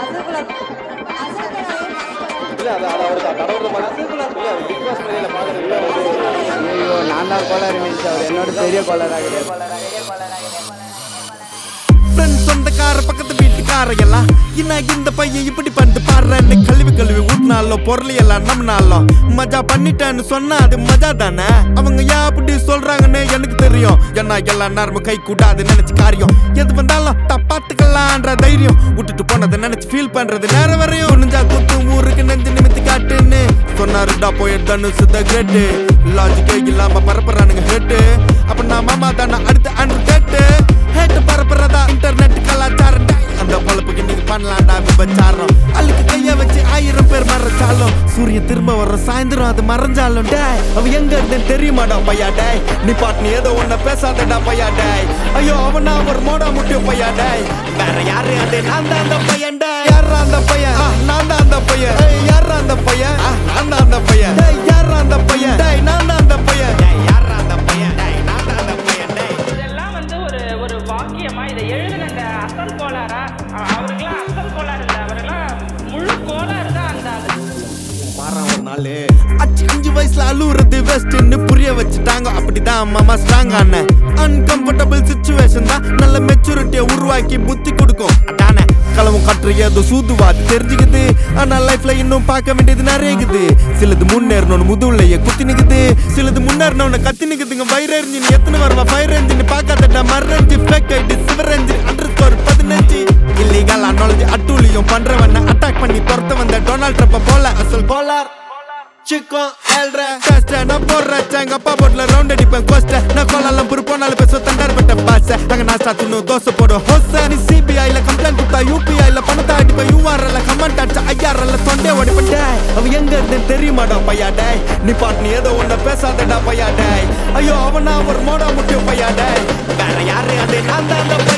இல்ல அது அது அவருக்கு கடவுள் மனசு இல்ல அது பிக் பாஸ் மேல பாக்குறது ஐயோ நான் தான் கோளாறு மீன்ஸ் அவர் என்னோட பெரிய கோளாறாக கிடையாது ஃப்ரெண்ட் சொந்தக்கார பக்கத்து வீட்டுக்கார எல்லாம் என்ன இந்த பையன் இப்படி பண்ணிட்டு பாடுறேன்னு கழுவி கழுவி ஊட்டினாலும் பொருள் எல்லாம் நம்பினாலும் மஜா பண்ணிட்டேன்னு சொன்னா அது மஜா தானே அவங்க ஏன் அப்படி சொல்றாங்கன்னு எனக்கு தெரியும் ஏன்னா எல்லா நேரமும் கை கூடாது நினைச்சு காரியம் எது வந்தாலும் தப்பாத்துக்கலான்ற தைரியம் விட்டுட்டு போனதை நினைச்சு ஃபீல் பண்றது நேரம் வரையும் நெஞ்சா குத்து ஊருக்கு நெஞ்சு நிமித்தி காட்டுன்னு சொன்னாருடா போய் தனுசு த கிரேட்டு லாஜிக்கே இல்லாம பரப்புறானுங்க ஹேட்டு அப்ப நான் மாமா தானே அடுத்த அன்று கேட்டு ஹேட்டு பரப்புறதா இன்டர்நெட் கலாச்சாரம் டேய். அந்த பொழப்புக்கு நீங்க பண்ணலாம்டா விபச்சாரம் அழுக்கு கைய வச்சு ஆயிரம் பேர் மறைச்சாலும் சூரியன் திரும்ப வர சாயந்தரம் அது மறைஞ்சாலும் டேய் அவ எங்க இருந்தேன்னு தெரியுமாடா பையா டேய் நீ பாட்டு நீ ஏதோ ஒன்ன பேசாதடா பையா டேய் ஐயோ அவன் நான் ஒரு மோடா முட்டிய பையா டேய் வேற யாரு அது நான் தான் அந்த பையன் டேய் யாரா அந்த பையன் ஆ, நான் தான் அந்த பையன் ஏய், யாரா அந்த பையன் ஆ, நான் தான் அந்த பையன் டேய் யாரா அந்த பையன் டேய் நான் தான் அந்த பையன் டேய் யாரா அந்த பையன் டேய் நான் தான் அந்த பையன் டேய் இதெல்லாம் வந்து ஒரு ஒரு வாக்கியமா இதை எழுதின அந்த அசல் கோளாரா அ- அவருக்கெல்லாம் அசல் கோளாறு இல்லை அவரெல்லாம் முழு கோளாறு தான் அந்த அது மாறான் ஒரு நாள் அச்சு அஞ்சு வயசுல அழுவுறது வெஸ்ட்னு புரிய வச்சுட்டாங்க அப்படிதான் மாமா ஸ்ட்ராங் ஆன அன்கம்ஃபர்டபுள் சுச்சுவேஷன் தான் நல்ல மெச்சூரிட்டியை உருவாக்கி புத்தி கொடுக்கும் அதானே களவும் கற்று ஏதோ சூதுவாது தெரிஞ்சுக்குது ஆனா லைஃப்ல இன்னும் பார்க்க வேண்டியது நிறைய இருக்குது சிலது முன்னேறணும்னு முதுகுலையே குத்தி நிக்குது சிலது முன்னேறணும்னு கத்தி நிக்குதுங்க ஃபயர் என்ஜின் எத்தனை வருவா ஃபயர் என்ஜின் பார்க்காதடா மரஞ்சி ஃபேக் ஐடி சிவர் என்ஜின் அண்டர் ஸ்கோர் பதினஞ்சு இல்லீகல் அனாலஜி அட்டூழியம் பண்றவன அட்டாக் பண்ணி துரத்த வந்த டொனால்ட் ட்ரம்ப் போல அசல் கோலார் சிக்கம் ஏழ்ற டெஸ்ட் நான் போடுறேன் எங்க அப்பா போட்ல ரவுண்ட் அடிப்பேன் கோஸ்ட் நான் கோலாலம் புரு போனாலும் பேச தண்டார் பட்ட பாச அங்க நான் சாத்துனு தோசை போடும் ஹோச நீ சிபிஐல கம்ப்ளைண்ட் கொடுத்தா யூபிஐல பணத்தை அடிப்பேன் யூஆர்எல்ல கமெண்ட் அடிச்சா ஐஆர்எல்ல தொண்டே ஓடிப்பேன் டேய் அவ எங்க இருந்து தெரியுமாடா பையா டேய் நீ பாட்டு நீ ஏதோ ஒன்ன பேசாதடா பையா டேய் ஐயோ அவன் நான் ஒரு மோடா முட்டிய பையா டேய் வேற யாரு அது நான் தான் அந்த